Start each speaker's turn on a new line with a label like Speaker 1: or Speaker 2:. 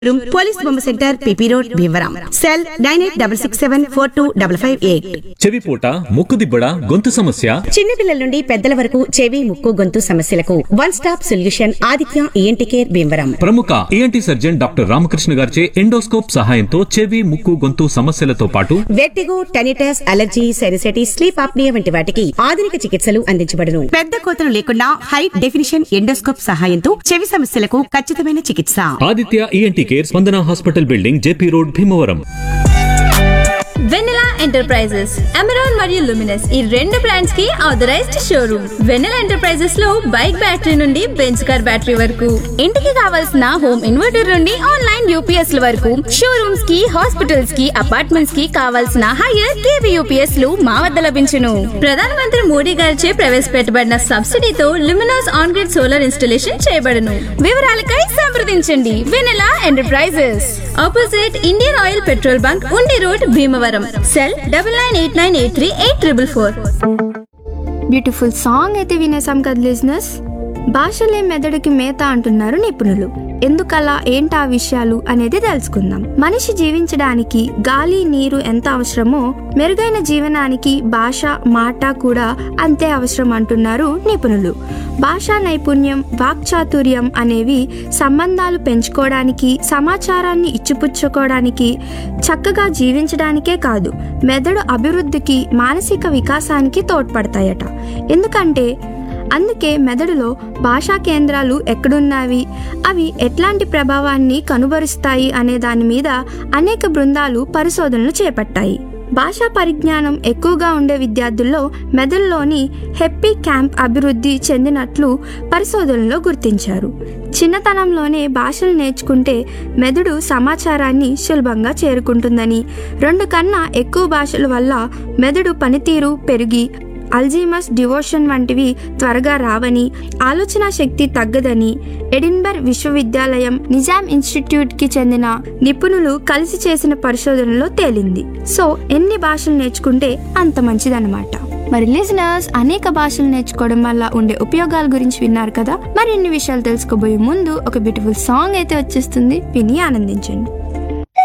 Speaker 1: room police బొమ్మ centre PP road Bhimavaram cell nine eight double six seven four two double five eight
Speaker 2: చెవిపోట ముక్కుదిబ్బడ గొంతు సమస్య
Speaker 1: చిన్నపిల్లల నుండి పెద్దల వరకు చెవి ముక్కు గొంతు సమస్యలకు one stop solution Aditya ENT care Bhimavaram
Speaker 2: ప్రముఖ ఈఎన్టీ సర్జన్ డాక్టర్ రామకృష్ణ గారిచే ఎండోస్కోప్ సహాయంతో చెవి ముక్కు గొంతు సమస్యలతో పాటు
Speaker 1: vertigo tinnitus allergy sinusitis sleep apnoea వంటి వాటికి ఆధునిక చికిత్సలు అందించబడును పెద్ద కోతలు లేకుండా హై డెఫినిషన్ ఎండోస్కోప్ సహాయంతో చెవి సమస్యలకు ఖచ్చితమైన చికిత్స
Speaker 2: Aditya ENT care Spandana hospital building JP road Bhimavaram
Speaker 3: Vennela Enterprises Amaron మరియు లుమినస్ ఈ రెండు బ్రాండ్స్ కి ఆథరైజ్డ్ షోరూమ్ వెన్నెలా ఎంటర్ప్రైజెస్ లో బైక్ బ్యాటరీ నుండి బెంచ్ కార్ బ్యాటరీ వరకు ఇంటికి కావాల్సిన హోమ్ ఇన్వర్టర్ నుండి ఆన్లైన్ యూపీఎస్ ల వరకు షోరూమ్స్ కి హాస్పిటల్స్ కి అపార్ట్మెంట్స్ కి కావాల్సిన హైయర్ కేవీ యూపీఎస్ లు మా వద్ద లభించును ప్రధానమంత్రి మోడీ గారిచే ప్రవేశపెట్టబడిన సబ్సిడీతో Luminous on grid solar installation చేయబడును వివరాలకై సంప్రదించండి Vennela Enterprises opposite Indian Oil petrol bunk Undi road Bhimavaram cell double nine eight nine eight three eight triple four
Speaker 4: beautiful song అయితే వినేసాం కదా లిజినెస్ భాషలే మెదడుకి మేత అంటున్నారు నిపుణులు ఎందుకలా ఏంటా విషయాలు అనేది తెలుసుకుందాం మనిషి జీవించడానికి గాలి నీరు ఎంత అవసరమో మెరుగైన జీవనానికి భాష మాట కూడా అంతే అవసరం అంటున్నారు నిపుణులు భాషా నైపుణ్యం వాక్చాతుర్యం అనేవి సంబంధాలు పెంచుకోవడానికి సమాచారాన్ని ఇచ్చిపుచ్చుకోవడానికి చక్కగా జీవించడానికే కాదు మెదడు అభివృద్ధికి మానసిక వికాసానికి తోడ్పడతాయట ఎందుకంటే అందుకే మెదడులో భాషా కేంద్రాలు ఎక్కడున్నవి అవి ఎట్లాంటి ప్రభావాన్ని కనుబరుస్తాయి అనే దాని మీద అనేక బృందాలు పరిశోధనలు చేపట్టాయి భాషా పరిజ్ఞానం ఎక్కువగా ఉండే విద్యార్థుల్లో మెదడులోని హెప్పీ క్యాంప్ అభివృద్ధి చెందినట్లు పరిశోధనలో గుర్తించారు చిన్నతనంలోనే భాషలు నేర్చుకుంటే మెదడు సమాచారాన్ని సులభంగా చేరుకుంటుందని రెండు కన్నా ఎక్కువ భాషల వల్ల మెదడు పనితీరు పెరిగి అల్జీమస్ డివోషన్ వంటివి త్వరగా రావని ఆలోచన శక్తి తగ్గదని ఎడిన్బర్గ్ విశ్వవిద్యాలయం నిజాం ఇన్స్టిట్యూట్ కి చెందిన నిపుణులు కలిసి చేసిన పరిశోధనలో తేలింది సో ఎన్ని భాషలు నేర్చుకుంటే అంత మంచిదన్నమాట మరి లిజనర్స్ అనేక భాషలు నేర్చుకోవడం వల్ల ఉండే ఉపయోగాల గురించి విన్నారు కదా మరి ఇన్ని విషయాలు తెలుసుకోబోయే ముందు ఒక బ్యూటిఫుల్ సాంగ్ అయితే వచ్చేస్తుంది విని ఆనందించండి